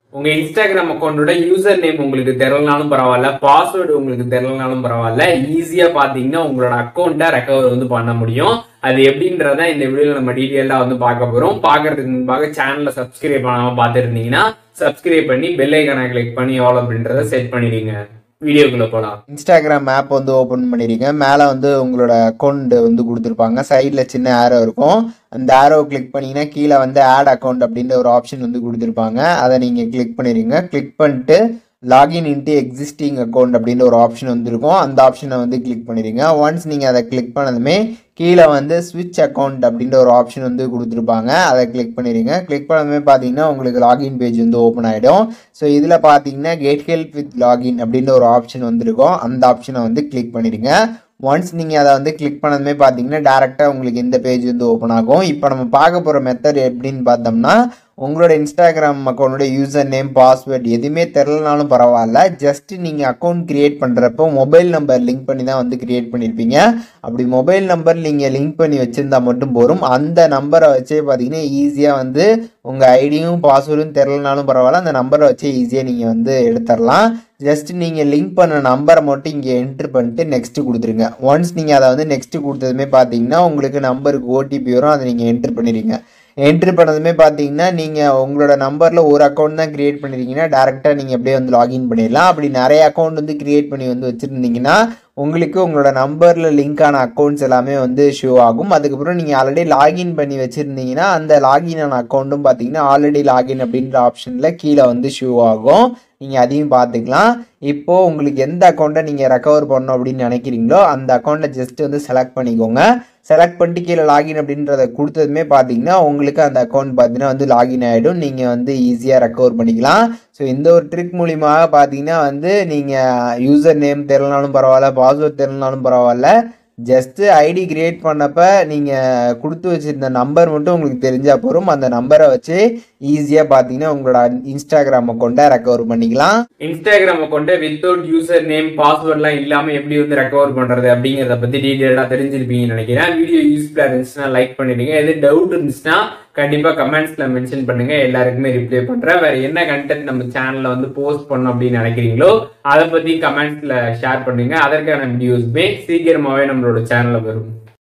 உங்க இன்ஸ்டாகிராம் அக்கௌண்டோட user name உங்களுக்கு தெரியலனாலும் பரவாயில்ல பாஸ்வேர்டு உங்களுக்கு தெரியலனாலும் பரவாயில்ல ஈஸியா பாத்தீங்கன்னா உங்களோட அக்கௌண்ட்டை ரெக்கவர் வந்து பண்ண முடியும் அது எப்படின்றத இந்த வீடியோல நம்ம டீட்டெயிலா வந்து பார்க்க போறோம் பார்க்கறதுக்கு முன்பாக சேனலை சப்ஸ்கிரைப் பண்ணாம பார்த்துருந்தீங்கன்னா சப்ஸ்கிரைப் பண்ணி பெல் ஐக்கானை கிளிக் பண்ணி ஆல் அப்படின்றத செட் பண்ணிடுங்க வீடியோக்குள்ள போலாம் இன்ஸ்டாகிராம் ஆப் வந்து ஓப்பன் பண்ணிடுங்க மேலே வந்து உங்களோட அக்கௌண்ட் வந்து கொடுத்துருப்பாங்க சைடில் சின்ன ஆரோ இருக்கும் அந்த ஆரோ கிளிக் பண்ணிங்கன்னா கீழே வந்து ஆட் அக்கௌண்ட் அப்படின்ற ஒரு ஆப்ஷன் வந்து கொடுத்துருப்பாங்க அதை நீங்கள் கிளிக் பண்ணிடுங்க கிளிக் பண்ணிட்டு லாகின் இன்ட்டு எக்ஸிஸ்டிங் அக்கௌண்ட் அப்படின்ற ஒரு ஆப்ஷன் வந்துருக்கும் அந்த ஆப்ஷனை வந்து கிளிக் பண்ணிடுங்க ஒன்ஸ் நீங்கள் அதை கிளிக் பண்ணதுமே கீழே வந்து ஸ்விட்ச் அக்கௌண்ட் அப்படின்ற ஒரு ஆப்ஷன் வந்து கொடுத்துருப்பாங்க அதை கிளிக் பண்ணிடுங்க கிளிக் பண்ணதுமே பார்த்தீங்கன்னா உங்களுக்கு லாகின் பேஜ் வந்து ஓப்பன் ஆகிடும் ஸோ இதில் பார்த்தீங்கன்னா கெட் ஹெல்ப் வித் லாகின் அப்படின்ற ஒரு ஆப்ஷன் வந்திருக்கும் அந்த ஆப்ஷனை வந்து கிளிக் பண்ணிடுங்க ஒன்ஸ் நீங்கள் அதை வந்து கிளிக் பண்ணதுமே பார்த்தீங்கன்னா டேரெக்டாக உங்களுக்கு இந்த பேஜ் வந்து ஓப்பன் ஆகும் இப்போ நம்ம பார்க்க போகிற மெத்தட் எப்படின்னு பார்த்தோம்னா உங்களோட இன்ஸ்டாகிராம் அக்கௌண்டோட யூசர் நேம் பாஸ்வேர்ட் எதுவுமே தெரிலனாலும் பரவாயில்ல ஜஸ்ட் நீங்கள் அக்கௌண்ட் க்ரியேட் பண்ணுறப்போ மொபைல் நம்பர் லிங்க் பண்ணி தான் வந்து க்ரியேட் பண்ணியிருப்பீங்க அப்படி மொபைல் நம்பர் நீங்கள் லிங்க் பண்ணி வச்சுருந்தா மட்டும் போதும் அந்த நம்பரை வச்சே பார்த்தீங்கன்னா ஈஸியாக வந்து உங்கள் ஐடியும் பாஸ்வேர்டும் தெரிலனாலும் பரவாயில்ல அந்த நம்பரை வச்சே ஈஸியாக நீங்கள் வந்து எடுத்துடலாம் ஜஸ்ட் நீங்கள் லிங்க் பண்ண நம்பரை மட்டும் இங்கே என்ட்ரு பண்ணிட்டு நெக்ஸ்ட்டு கொடுத்துருங்க ஒன்ஸ் நீங்கள் அதை வந்து நெக்ஸ்ட்டு கொடுத்ததுமே பார்த்தீங்கன்னா உங்களுக்கு நம்பருக்கு ஓடிபி வரும் அதை நீங்கள் என்ட்ரு பண்ணிடுங்க என்ட்ரி பண்ணதுமே பார்த்தீங்கன்னா நீங்கள் உங்களோட நம்பரில் ஒரு அக்கௌண்ட் தான் க்ரியேட் பண்ணிருக்கீங்கன்னா டேரெக்டாக நீங்கள் அப்படியே வந்து லாகின் பண்ணிடலாம் அப்படி நிறைய அக்கௌண்ட் வந்து க்ரியேட் பண்ணி வந்து வச்சுருந்தீங்கன்னா உங்களுக்கு உங்களோட நம்பரில் லிங்க் ஆன அக்கௌண்ட்ஸ் எல்லாமே வந்து ஷோ ஆகும் அதுக்கப்புறம் நீங்கள் ஆல்ரெடி லாகின் பண்ணி வச்சுருந்தீங்கன்னா அந்த லாகின் ஆன அக்கௌண்ட்டும் பார்த்தீங்கன்னா ஆல்ரெடி லாகின் அப்படின்ற ஆப்ஷனில் கீழே வந்து ஷோ ஆகும் நீங்கள் அதையும் பார்த்துக்கலாம் இப்போது உங்களுக்கு எந்த அக்கௌண்ட்டை நீங்கள் ரெக்கவர் பண்ணணும் அப்படின்னு நினைக்கிறீங்களோ அந்த அக்கௌண்ட்டை ஜஸ்ட் வந்து செலக்ட் பண்ணிக்கோங்க செலக்ட் பண்ணிட்டு கீழே லாகின் அப்படின்றத கொடுத்ததுமே பார்த்தீங்கன்னா உங்களுக்கு அந்த அக்கௌண்ட் பார்த்தீங்கன்னா வந்து லாகின் ஆகிடும் நீங்கள் வந்து ஈஸியாக ரெக்கவர் பண்ணிக்கலாம் ஸோ இந்த ஒரு ட்ரிக் மூலியமாக பார்த்தீங்கன்னா வந்து நீங்கள் யூசர் நேம் தெரிலனாலும் பரவாயில்ல பாஸ்வேர்ட் தெரிலனாலும் பரவாயில்ல ஜஸ்ட்டு ஐடி கிரியேட் பண்ணப்ப நீங்கள் கொடுத்து வச்சிருந்த நம்பர் மட்டும் உங்களுக்கு தெரிஞ்சால் போதும் அந்த நம்பரை வச்சு ஈஸியாக பார்த்தீங்கன்னா உங்களோட இன்ஸ்டாகிராம் அக்கௌண்ட்டை ரெக்கவர் பண்ணிக்கலாம் இன்ஸ்டாகிராம் அக்கௌண்ட்டை வித்தவுட் யூசர் நேம் பாஸ்வேர்ட்லாம் இல்லாம எப்படி வந்து ரெக்கவர் பண்றது அப்படிங்கறத பத்தி டீடைலா தெரிஞ்சிருப்பீங்கன்னு நினைக்கிறேன் வீடியோ யூஸ்ஃபுல்லா இருந்துச்சுன்னா லைக் பண்ணிடுங்க எது டவுட் இருந்துச்சுன்னா கண்டிப்பா கமெண்ட்ஸ்ல மென்ஷன் பண்ணுங்க எல்லாருக்குமே ரிப்ளை பண்றேன் வேற என்ன கண்டென்ட் நம்ம சேனல்ல வந்து போஸ்ட் பண்ணோம் அப்படின்னு நினைக்கிறீங்களோ அதை பத்தி கமெண்ட்ஸ்ல ஷேர் பண்ணுங்க அதற்கான வீடியோஸ்மே சீக்கிரமாவே நம்மளோட சேனல்ல வரும்